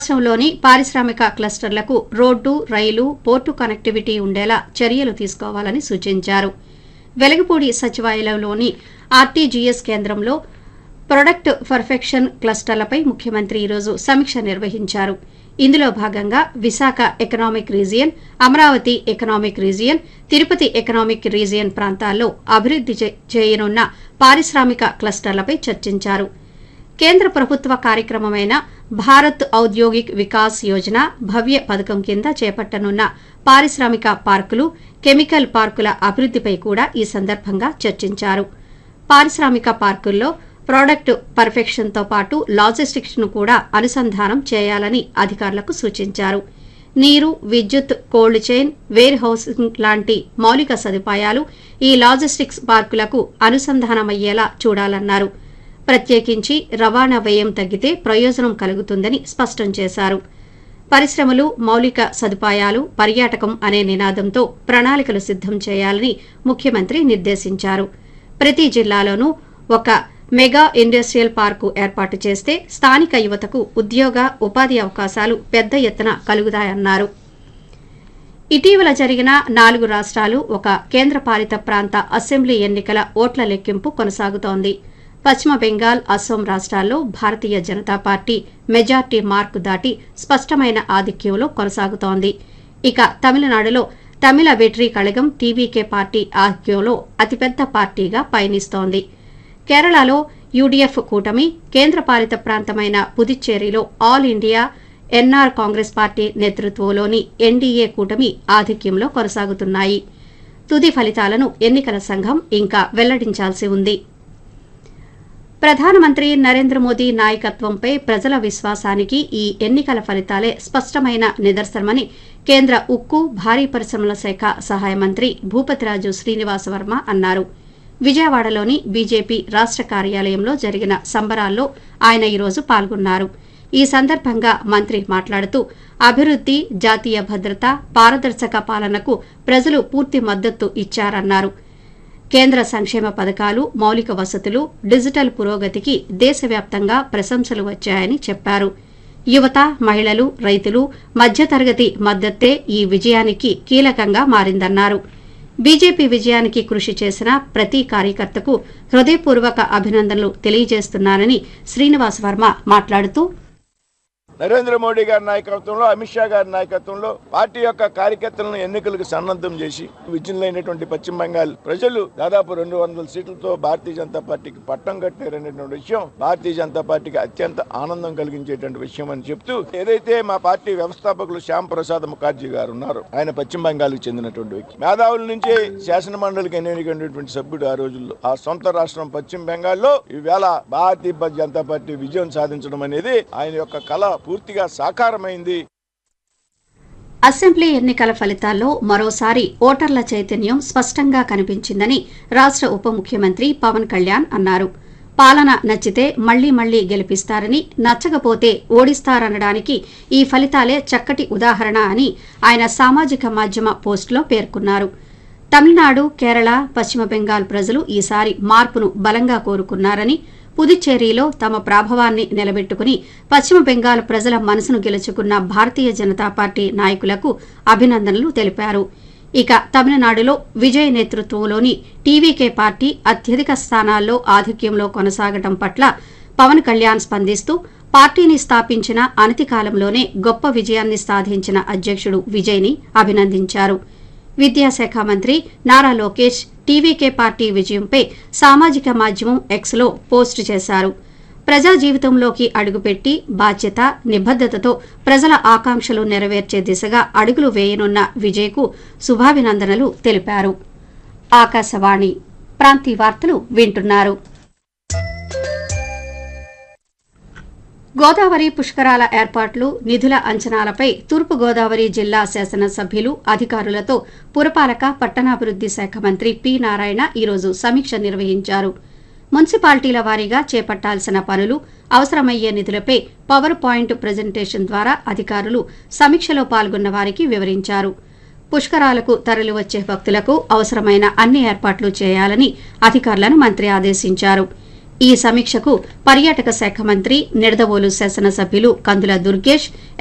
రాష్ట్రంలోని పారిశ్రామిక క్లస్టర్లకు రోడ్డు రైలు పోర్టు కనెక్టివిటీ ఉండేలా చర్యలు తీసుకోవాలని సూచించారు వెలగపూడి సచివాలయంలోని ఆర్టీజీఎస్ కేంద్రంలో ప్రొడక్ట్ పర్ఫెక్షన్ క్లస్టర్లపై ముఖ్యమంత్రి ఈరోజు సమీక్ష నిర్వహించారు ఇందులో భాగంగా Visakha economic region Amaravati economic region Tirupati economic region ప్రాంతాల్లో అభివృద్ది చే- చేయనున్న పారిశ్రామిక క్లస్టర్లపై చర్చించారు కేంద్ర ప్రభుత్వ కార్యక్రమమైన భారత్ ఔద్యోగిక్ వికాస్ యోజన భవ్య పథకం కింద చేపట్టనున్న పారిశ్రామిక పార్కులు కెమికల్ పార్కుల అభివృద్దిపై కూడా ఈ సందర్భంగా చర్చించారు పారిశ్రామిక పార్కుల్లో ప్రోడక్ట్ పర్ఫెక్షన్తో పాటు లాజిస్టిక్స్ ను కూడా అనుసంధానం చేయాలని అధికారులకు సూచించారు నీరు విద్యుత్ కోల్డ్ చైన్ వేర్ హౌసింగ్ లాంటి మౌలిక సదుపాయాలు ఈ లాజిస్టిక్స్ పార్కులకు అనుసంధానమయ్యేలా చూడాలన్నారు ప్రత్యేకించి రవాణా వ్యయం తగ్గితే ప్రయోజనం కలుగుతుందని స్పష్టం చేశారు పరిశ్రమలు మౌలిక సదుపాయాలు పర్యాటకం అనే నినాదంతో ప్రణాళికలు సిద్ధం చేయాలని ముఖ్యమంత్రి నిర్దేశించారు ప్రతి జిల్లాలోనూ ఒక మెగా ఇండస్ట్రియల్ పార్కు ఏర్పాటు చేస్తే స్థానిక యువతకు ఉద్యోగ ఉపాధి అవకాశాలు పెద్ద ఎత్తున కలుగుతాయన్నారు ఇటీవల జరిగిన నాలుగు రాష్ట్రాలు ఒక కేంద్రపాలిత ప్రాంత అసెంబ్లీ ఎన్నికల ఓట్ల లెక్కింపు కొనసాగుతోంది పశ్చిమ బెంగాల్ అస్సోం రాష్ట్రాల్లో Bharatiya Janata party majority mark దాటి స్పష్టమైన ఆధిక్యంలో కొనసాగుతోంది ఇక తమిళనాడులో తమిళ వెట్రీ కళగం టీవీకే పార్టీ ఆధిక్యంలో అతిపెద్ద పార్టీగా పయనిస్తోంది కేరళలో యూడీఎఫ్ కూటమి కేంద్రపాలిత ప్రాంతమైన పుదుచ్చేరిలో all India N R Congress party నేతృత్వంలోని ఎన్డీఏ కూటమి ఆధిక్యంలో కొనసాగుతున్నాయి తుది ఫలితాలను ఎన్నికల సంఘం ఇంకా వెల్లడించాల్సి ఉంది ప్రధానమంత్రి నరేంద్ర మోదీ నాయకత్వంపై ప్రజల విశ్వాసానికి ఈ ఎన్నికల ఫలితాలే స్పష్టమైన నిదర్శనమని కేంద్ర ఉక్కు భారీ పరిశ్రమల శాఖ సహాయ మంత్రి భూపతిరాజు శ్రీనివాస వర్మ అన్నారు విజయవాడలోని బీజేపీ రాష్ట్ర కార్యాలయంలో జరిగిన సంబరాల్లో ఆయన ఈరోజు పాల్గొన్నారు ఈ సందర్భంగా మంత్రి మాట్లాడుతూ అభివృద్ది జాతీయ భద్రత పారదర్శక పాలనకు ప్రజలు పూర్తి మద్దతు ఇచ్చారన్నారు కేంద్ర సంక్షేమ పథకాలు మౌలిక వసతులు డిజిటల్ పురోగతికి దేశవ్యాప్తంగా ప్రశంసలు వచ్చాయని చెప్పారు యువత మహిళలు రైతులు మధ్యతరగతి మద్దతే ఈ విజయానికి కీలకంగా మారిందన్నారు బీజేపీ విజయానికి కృషి చేసిన ప్రతి కార్యకర్తకు హృదయపూర్వక అభినందనలు తెలియజేస్తున్నానని శ్రీనివాస్ వర్మ మాట్లాడుతూ నరేంద్ర మోడీ గారి నాయకత్వంలో అమిత్ షా గారి నాయకత్వంలో పార్టీ యొక్క కార్యకర్తలను ఎన్నికలకు సన్నద్ధం చేసి విజయులైనటువంటి పశ్చిమ బెంగాల్ ప్రజలు దాదాపు రెండు వందల సీట్లతో భారతీయ జనతా పార్టీకి పట్టం కట్టారనేటువంటి విషయం భారతీయ జనతా పార్టీకి అత్యంత ఆనందం కలిగించేటువంటి విషయం అని చెప్తూ ఏదైతే మా పార్టీ వ్యవస్థాపకులు శ్యామ్ ప్రసాద్ ముఖర్జీ గారు ఉన్నారు ఆయన పశ్చిమ బెంగాల్కి చెందినటువంటి వ్యక్తి మేధావుల నుంచి శాసన మండలికి ఎన్నికైనటువంటి సభ్యుడు ఆ రోజుల్లో ఆ సొంత రాష్ట్రం పశ్చిమ బెంగాల్లో ఈవేళ భారతీయ జనతా పార్టీ విజయం సాధించడం అనేది ఆయన యొక్క కళ పూర్తిగా సాకారమైంది అసెంబ్లీ ఎన్నికల ఫలితాల్లో మరోసారి ఓటర్ల చైతన్యం స్పష్టంగా కనిపించిందని రాష్ట్ర ఉప ముఖ్యమంత్రి పవన్ కళ్యాణ్ అన్నారు పాలన నచ్చితే మళ్లీ మళ్లీ గెలిపిస్తారని నచ్చకపోతే ఓడిస్తారనడానికి ఈ ఫలితాలే చక్కటి ఉదాహరణ అని ఆయన సామాజిక మాధ్యమ పోస్టులో పేర్కొన్నారు తమిళనాడు కేరళ పశ్చిమ బెంగాల్ ప్రజలు ఈసారి మార్పును బలంగా కోరుకున్నారని పుదుచ్చేరిలో తమ ప్రాభవాన్ని నిలబెట్టుకుని పశ్చిమ బెంగాల్ ప్రజల మనసును గెలుచుకున్న భారతీయ జనతా పార్టీ నాయకులకు అభినందనలు తెలిపారు ఇక తమిళనాడులో విజయ్ నేతృత్వంలోని టీవీకే పార్టీ అత్యధిక స్థానాల్లో ఆధిక్యంలో కొనసాగడం పట్ల పవన్ కళ్యాణ్ స్పందిస్తూ పార్టీని స్థాపించిన అనతి కాలంలోనే గొప్ప విజయాన్ని సాధించిన అధ్యక్షుడు విజయ్ని అభినందించారు విద్యాశాఖ మంత్రి నారా లోకేష్ టీవీకే పార్టీ విజయంపై సామాజిక మాధ్యమం ఎక్స్లో పోస్టు చేశారు ప్రజా జీవితంలోకి అడుగుపెట్టి బాధ్యత నిబద్దతతో ప్రజల ఆకాంక్షలు నెరవేర్చే దిశగా అడుగులు వేయనున్న విజయ్కు శుభాభినందనలు తెలిపారు ఆకాశవాణి ప్రాంతీయ వార్తలు వింటున్నారు గోదావరి పుష్కరాల ఏర్పాట్లు నిధుల అంచనాలపై తూర్పు గోదావరి జిల్లా శాసనసభ్యులు అధికారులతో పురపాలక పట్టణాభివృద్ది శాఖ మంత్రి పి నారాయణ ఈరోజు సమీక్ష నిర్వహించారు మున్సిపాలిటీల వారీగా చేపట్టాల్సిన పనులు అవసరమయ్యే నిధులపై పవర్ పాయింట్ ప్రజెంటేషన్ ద్వారా అధికారులు సమీక్షలో పాల్గొన్న వారికి వివరించారు పుష్కరాలకు తరలివచ్చే భక్తులకు అవసరమైన అన్ని ఏర్పాట్లు చేయాలని అధికారులను మంత్రి ఆదేశించారు ఈ సమీక్షకు పర్యాటక శాఖ మంత్రి నిడదవోలు శాసనసభ్యులు కందుల దుర్గేష్